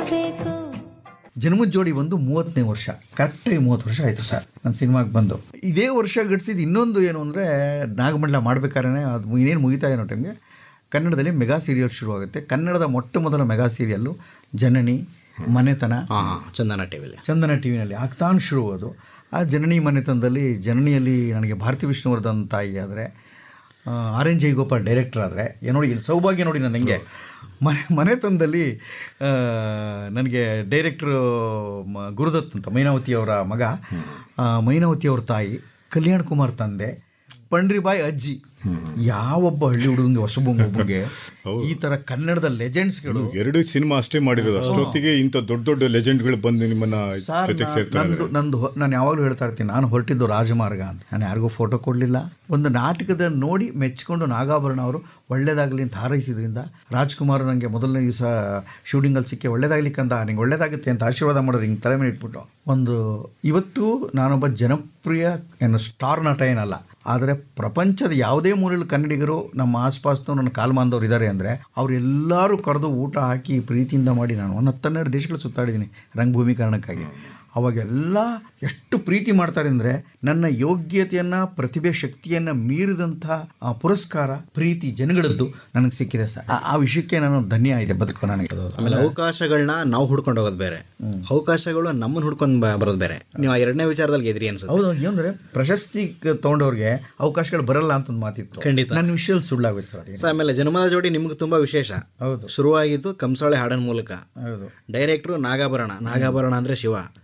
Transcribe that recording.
ಇರಬೇಕು ಜನ್ಮದ ಜೋಡಿ ಬಂದು ಮೂವತ್ತನೇ ವರ್ಷ ಕರೆಕ್ಟಾಗಿ ಮೂವತ್ತು ವರ್ಷ ಆಯಿತು ಸರ್ ನನ್ನ ಸಿನಿಮಾಗೆ ಬಂದು ಇದೇ ವರ್ಷ ಗಡಿಸಿದ ಇನ್ನೊಂದು ಏನು ಅಂದರೆ ನಾಗಮಂಡಲ ಮಾಡ್ಬೇಕಾದ್ರೆ ಅದು ಇನ್ನೇನು ಮುಗಿತಾ ಏನೋ ಟೈಮ್ಗೆ ಕನ್ನಡದಲ್ಲಿ ಮೆಗಾ ಸೀರಿಯಲ್ ಶುರುವಾಗುತ್ತೆ ಕನ್ನಡದ ಮೊಟ್ಟ ಮೊದಲ ಮೆಗಾ ಸೀರಿಯಲ್ಲು ಜನನಿ ಮನೆತನ ಹಾಂ ಹಾಂ ಚಂದನ ಟಿವಿಲಿ ಚಂದನ ಟಿ ವಿನಲ್ಲಿ ಆಗ್ತಾನು ಶುರು ಅದು ಆ ಜನನಿ ಮನೆತನದಲ್ಲಿ ಜನನಿಯಲ್ಲಿ ನನಗೆ ಭಾರತಿ ವಿಷ್ಣುವರ್ಧನ್ ತಾಯಿ ಆದರೆ ಆರ್ ಎನ್ ಜಯಗೋಪಾಲ್ ಡೈರೆಕ್ಟರ್ ಆದರೆ ನೋಡಿ ಇಲ್ಲಿ ಸೌಭಾಗ್ಯ ನೋಡಿ ನಾನು ಹೆಂಗೆ ಮನೆ ಮನೆತನದಲ್ಲಿ ಆ, ನನಗೆ ಡೈರೆಕ್ಟ್ರು ಮ- ಗುರುದತ್ ಅಂತ ಮೈನಾವತಿ ಅವರ ಮಗ ಆ, ಮೈನಾವತಿ ಅವ್ರ ತಾಯಿ ಕಲ್ಯಾಣ್ ಕುಮಾರ್ ತಂದೆ ಪಂಡ್ರಿಬಾಯಿ ಅಜ್ಜಿ ಯಾವೊಬ್ಬ ಹಳ್ಳಿ ಹುಡುಗಂಗೆ ಹೊಸಬೊಂಗೊಬ್ಬಂಗೆ ಈ ಥರ ಕನ್ನಡದ ಲೆಜೆಂಡ್ಸ್ಗಳು ಎರಡು ಸಿನಿಮಾ ಅಷ್ಟೇ ಮಾಡಿರೋದು ಅಷ್ಟೊತ್ತಿಗೆ ಇಂಥ ದೊಡ್ಡ ದೊಡ್ಡ ಲೆಜೆಂಡ್ಗಳು ಬಂದು ನಿಮ್ಮನ್ನ ಸರ್ ಜೊತೆಗೆ ನಾ- ಸೇರ್ತಾರೆ ನಂದು ನಂದು ಹೊ- ನಾನು ಯಾವಾಗಲೂ ಹೇಳ್ತಾ ಇರ್ತೀನಿ ನಾನು ಹೊರಟಿದ್ದು ರಾಜಮಾರ್ಗ ಅಂತ ನಾನು ಯಾರಿಗೂ ಫೋಟೋ ಕೊಡಲಿಲ್ಲ ಒಂದು ನಾಟಕದ ನೋಡಿ ಮೆಚ್ಕೊಂಡು ನಾಗಾಭರಣ ಅವರು ಒಳ್ಳೇದಾಗಲಿ ಅಂತ ಹಾರೈಸಿದ್ರಿಂದ ರಾಜ್ಕುಮಾರ್ ನನಗೆ ಮೊದಲನೇ ದಿವಸ ಶೂಟಿಂಗಲ್ಲಿ ಸಿಕ್ಕಿ ಒಳ್ಳೇದಾಗ್ಲಿಕ್ಕಂತ ನಿಂಗೆ ಒಳ್ಳೇದಾಗುತ್ತೆ ಅಂತ ಆಶೀರ್ವಾದ ಮಾಡೋರು ಹಿಂಗೆ ತಲೆ ಮೇಲೆ ಇಟ್ಬಿಟ್ಟು ಒಂದು ಇವತ್ತು ನಾನೊಬ್ಬ ಜನಪ್ರಿಯ ಏನು ಸ್ಟಾರ್ ನಟ ಏನಲ್ಲ ಆದರೆ ಪ್ರಪಂಚದ ಯಾವುದೇ ಮೂಲೆಯಲ್ಲಿ ಕನ್ನಡಿಗರು ನಮ್ಮ ಆಸ್ಪಾಸ್ನವ್ರು ನನ್ನ ಕಾಲ್ಮಾಂದವ್ರು ಇದ್ದಾರೆ ಅಂದರೆ ಅವರೆಲ್ಲರೂ ಕರೆದು ಊಟ ಹಾಕಿ ಪ್ರೀತಿಯಿಂದ ಮಾಡಿ ನಾನು ಒಂದು ಹತ್ತನ್ನೆರಡು ದೇಶಗಳು ಸುತ್ತಾಡಿದ್ದೀನಿ ರಂಗಭೂಮಿ ಕಾರಣಕ್ಕಾಗಿ ಅವಾಗೆಲ್ಲ ಎಷ್ಟು ಪ್ರೀತಿ ಮಾಡ್ತಾರೆ ಅಂದರೆ ನನ್ನ ಯೋಗ್ಯತೆಯನ್ನು ಪ್ರತಿಭೆ ಶಕ್ತಿಯನ್ನು ಮೀರಿದಂಥ ಆ ಪುರಸ್ಕಾರ ಪ್ರೀತಿ ಜನಗಳದ್ದು ನನಗೆ ಸಿಕ್ಕಿದೆ ಸರ್ ಆ- ಆ ವಿಷಯಕ್ಕೆ ನಾನು ಧನ್ಯ ಇದೆ ಬದುಕು ನನಗೆ ಆಮೇಲೆ ಅವಕಾಶಗಳನ್ನ ನಾವು ಹುಡ್ಕೊಂಡು ಹೋಗೋದು ಬೇರೆ ಅವಕಾಶಗಳು ನಮ್ಮನ್ನು ಹುಡ್ಕೊಂಡು ಬ- ಬರೋದು ಬೇರೆ ನೀವು ಆ ಎರಡನೇ ವಿಚಾರದಲ್ಲಿ ಗೆದ್ರಿ ಅನ್ಸುತ್ತೆ ಹೌದು ಏನಂದ್ರೆ ಪ್ರಶಸ್ತಿ ಕ- ತಗೊಂಡವ್ರಿಗೆ ಅವಕಾಶಗಳು ಬರಲ್ಲ ಅಂತ ಒಂದು ಮಾತಿತ್ತು ಖಂಡಿತ. ನನ್ನ ವಿಷಯದಲ್ಲಿ ಸುಳ್ಳಾಗುತ್ತೆ ಸರ್ ಅದೇನು. ಸೊ ಆಮೇಲೆ ಜನ್ಮದ ಜೋಡಿ ನಿಮ್ಗೆ ತುಂಬಾ ವಿಶೇಷ ಹೌದು ಶುರುವಾಗಿದ್ದು ಕಂಸಾಳೆ ಹಾಡಿನ ಮೂಲಕ ಹೌದು ಡೈರೆಕ್ಟ್ರು ನಾಗಾಭರಣ ನಾಗಾಭರಣ ಅಂದ್ರೆ ಶಿವ